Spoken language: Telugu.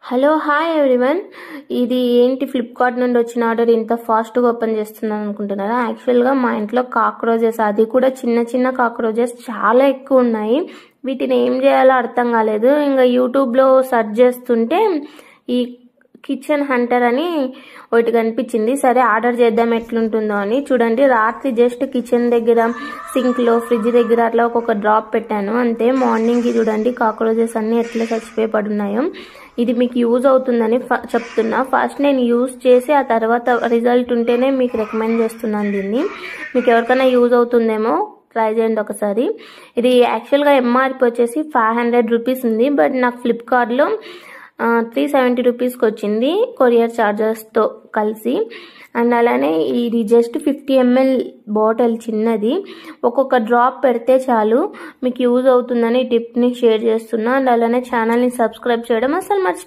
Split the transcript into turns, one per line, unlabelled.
హలో హాయ్ ఎవ్రీవన్ ఇది ఏంటి ఫ్లిప్కార్ట్ నుండి వచ్చిన ఆర్డర్ ఇంత ఫాస్ట్గా ఓపెన్ చేస్తున్నాను అనుకుంటున్నారా యాక్చువల్గా మా ఇంట్లో కాక్రోచెస్ అది కూడా చిన్న చిన్న కాక్రోచెస్ చాలా ఎక్కువ ఉన్నాయి వీటిని ఏం చేయాలో అర్థం కాలేదు ఇంకా యూట్యూబ్లో సెర్చ్ చేస్తుంటే ఈ కిచెన్ హంటర్ అని ఒకటి కనిపించింది సరే ఆర్డర్ చేద్దాం ఎట్లుంటుందో అని చూడండి రాత్రి జస్ట్ కిచెన్ దగ్గర సింక్లో ఫ్రిడ్జ్ దగ్గర అట్లా ఒక్కొక్క డ్రాప్ పెట్టాను అంతే మార్నింగ్కి చూడండి కాక్రోచెస్ అన్నీ ఎట్లా చచ్చిపోయి పడున్నాయో ఇది మీకు యూజ్ అవుతుందని చెప్తున్నా ఫస్ట్ నేను యూజ్ చేసి ఆ తర్వాత రిజల్ట్ ఉంటేనే మీకు రికమెండ్ చేస్తున్నాను దీన్ని మీకు ఎవరికైనా యూజ్ అవుతుందేమో ట్రై చేయండి ఒకసారి ఇది యాక్చువల్గా ఎంఆర్పి వచ్చేసి ఫైవ్ హండ్రెడ్ రూపీస్ ఉంది బట్ నాకు ఫ్లిప్కార్ట్లో త్రీ సెవెంటీ రూపీస్కి వచ్చింది కొరియర్ ఛార్జెస్తో కలిసి అండ్ అలానే ఇది జస్ట్ ఫిఫ్టీ ఎంఎల్ బాటిల్ చిన్నది ఒక్కొక్క డ్రాప్ పెడితే చాలు మీకు యూజ్ అవుతుందని టిప్ని షేర్ చేస్తున్నా అండ్ అలానే ఛానల్ని సబ్స్క్రైబ్ చేయడం అసలు మర్చి